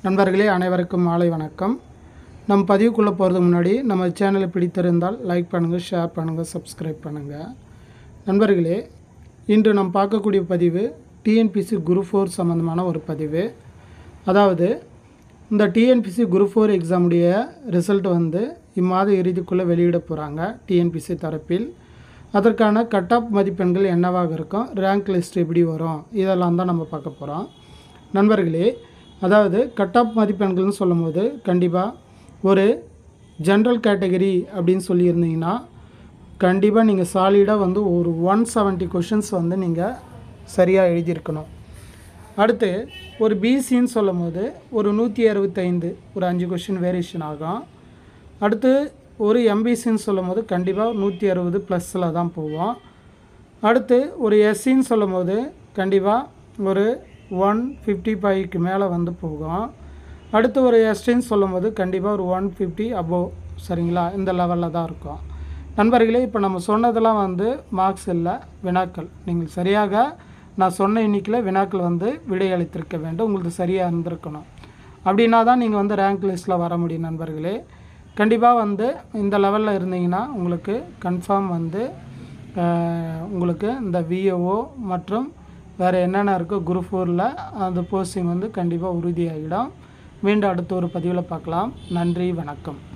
நண்பர்களே அனைவருக்கும் மாலை வணக்கம் நம்ம பதிவுக்குள்ளே போகிறதுக்கு முன்னாடி நம்ம சேனலை பிடித்திருந்தால் லைக் பண்ணுங்கள் ஷேர் பண்ணுங்கள் சப்ஸ்கிரைப் பண்ணுங்கள் நண்பர்களே இன்று நாம் பார்க்கக்கூடிய பதிவு டிஎன்பிசி குரு ஃபோர் சம்மந்தமான ஒரு பதிவு அதாவது இந்த டிஎன்பிசி குரு ஃபோர் எக்ஸாமுடைய ரிசல்ட் வந்து இம்மாத இறுதிக்குள்ளே வெளியிட போகிறாங்க டிஎன்பிசி தரப்பில் அதற்கான கட் ஆஃப் மதிப்பெண்கள் என்னவாக இருக்கும் ரேங்க் லிஸ்ட் எப்படி வரும் இதெல்லாம் தான் நம்ம பார்க்க போகிறோம் நண்பர்களே அதாவது கட் ஆஃப் மதிப்பெண்கள்னு சொல்லும்போது கண்டிப்பாக ஒரு ஜென்ரல் கேட்டகரி அப்படின்னு சொல்லியிருந்தீங்கன்னா கண்டிப்பாக நீங்கள் சாலிடாக வந்து ஒரு ஒன் செவன்ட்டி கொஷின்ஸ் வந்து நீங்கள் சரியாக எழுதியிருக்கணும் அடுத்து ஒரு பிசின்னு சொல்லும் போது ஒரு நூற்றி அறுபத்தைந்து ஒரு அஞ்சு கொஷின் வேரியேஷன் ஆகும் அடுத்து ஒரு எம்பிசின்னு சொல்லும் போது கண்டிப்பாக நூற்றி அறுபது ப்ளஸில் தான் போவோம் அடுத்து ஒரு எஸ்சின்னு சொல்லும் போது கண்டிப்பாக ஒரு ஒன் ஃபிஃப்டி ஃபைவ்க்கு மேலே வந்து போகும் அடுத்து ஒரு எஸ்டின்னு சொல்லும் போது கண்டிப்பாக ஒரு ஒன் ஃபிஃப்டி அபோவ் சரிங்களா இந்த லெவலில் தான் இருக்கும் நண்பர்களே இப்போ நம்ம சொன்னதெல்லாம் வந்து மார்க்ஸ் இல்லை வினாக்கள் நீங்கள் சரியாக நான் சொன்ன எண்ணிக்கையில் வினாக்கள் வந்து விடையளித்திருக்க வேண்டும் உங்களுக்கு சரியாக இருந்திருக்கணும் அப்படின்னா தான் நீங்கள் வந்து ரேங்க் லிஸ்ட்டில் வர முடியும் நண்பர்களே கண்டிப்பாக வந்து இந்த லெவலில் இருந்தீங்கன்னா உங்களுக்கு கன்ஃபார்ம் வந்து அஹ், உங்களுக்கு இந்த விஏஓ மற்றும் வேறு என்னென்ன இருக்கோ குரூப் ஃபோரில் அந்த போஸ்டிங் வந்து கண்டிப்பாக உறுதியாகிடும் மீண்டும் அடுத்த ஒரு பதிவில் பார்க்கலாம் நன்றி வணக்கம்